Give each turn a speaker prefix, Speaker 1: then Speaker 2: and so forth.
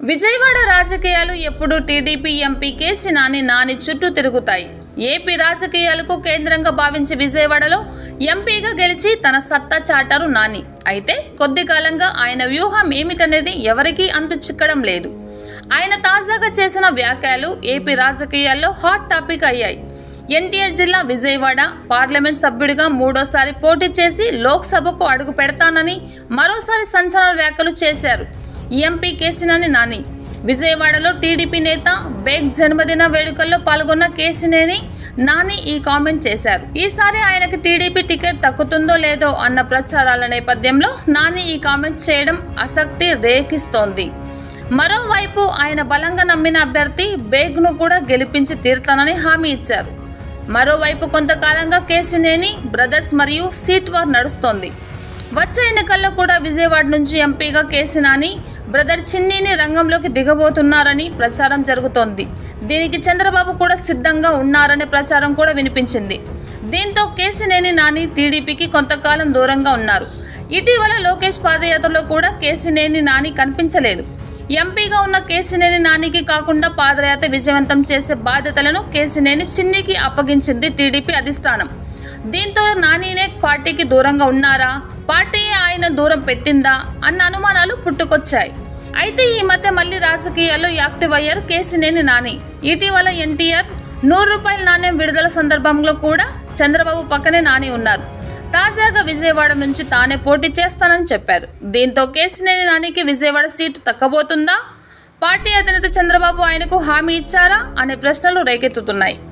Speaker 1: విజయవాడ రాజకీయాలు ఎప్పుడు TDP MP Kesineni Nani చుట్టూ తిరుగుతాయి ఏపీ రాజకీయాలకు కేంద్రంగా భావించి విజయవాడలో ఎంపీగా గెలిచి తన సత్తా చాటారు నాని అయితే కొద్ది కాలంగా ఆయన వ్యూహం ఏమిటనేది ఎవరికీ అంతు చిక్కడం లేదు ఆయన తాజాగా చేసిన వ్యాఖ్యలు ఏపీ రాజకీయాల్లో హాట్ టాపిక్ అయ్యాయి ఎన్టీఆర్ జిల్లా విజయవాడ పార్లమెంట్ సభ్యుడిగా మూడోసారి పోటీ చేసి లోక్సభకు అడుగు పెడతానని మరోసారి సంచలన వ్యాఖ్యలు చేశారు ఎంపీ కేసినేని నాని విజయవాడలో టీడీపీ నేత బేగ్ జన్మదిన వేడుకల్లో పాల్గొన్న కేసినేని నాని ఈ కామెంట్ చేశారు ఈసారి ఆయనకి టీడీపీ టికెట్ దక్కుతుందో లేదో అన్న ప్రచారాల నేపథ్యంలో నాని ఈ కామెంట్ చేయడం ఆసక్తి రేకిస్తోంది మరోవైపు ఆయన బలంగా నమ్మిన అభ్యర్థి బేగ్ను కూడా గెలిపించి తీరుతానని హామీ ఇచ్చారు మరోవైపు కొంతకాలంగా కేసినేని బ్రదర్స్ మరియు సీట్ వార్ నడుస్తోంది వచ్చే ఎన్నికల్లో కూడా విజయవాడ నుంచి ఎంపీగా కేసినాని బ్రదర్ చిన్నీని రంగంలోకి దిగబోతున్నారని ప్రచారం జరుగుతోంది దీనికి చంద్రబాబు కూడా సిద్ధంగా ఉన్నారనే ప్రచారం కూడా వినిపించింది దీంతో కేసినేని నాని టీడీపీకి కొంతకాలం దూరంగా ఉన్నారు ఇటీవల లోకేష్ పాదయాత్రలో కూడా కేసినేని నాని కనిపించలేదు ఎంపీగా ఉన్న కేసినేని నానికి కాకుండా పాదయాత్ర విజయవంతం చేసే బాధ్యతలను కేసినేని చిన్నికి అప్పగించింది టీడీపీ అధిష్టానం దీంతో నానినే పార్టీకి దూరంగా ఉన్నారా పార్టీయే ఆయన దూరం పెట్టిందా అన్న అనుమానాలు పుట్టుకొచ్చాయి అయితే ఈ మధ్య మళ్ళీ రాజకీయాల్లో యాక్టివ్ అయ్యారు కేసినేని నాని ఇటీవల ఎన్టీఆర్ నూరు రూపాయల నాణ్యం విడుదల సందర్భంలో కూడా చంద్రబాబు పక్కనే నాని ఉన్నారు తాజాగా విజయవాడ నుంచి తానే పోటీ చేస్తానని చెప్పారు దీంతో కేసినేని నానికి విజయవాడ సీటు తక్కబోతుందా పార్టీ అధినేత చంద్రబాబు ఆయనకు హామీ ఇచ్చారా అనే ప్రశ్నలు రేకెత్తుతున్నాయి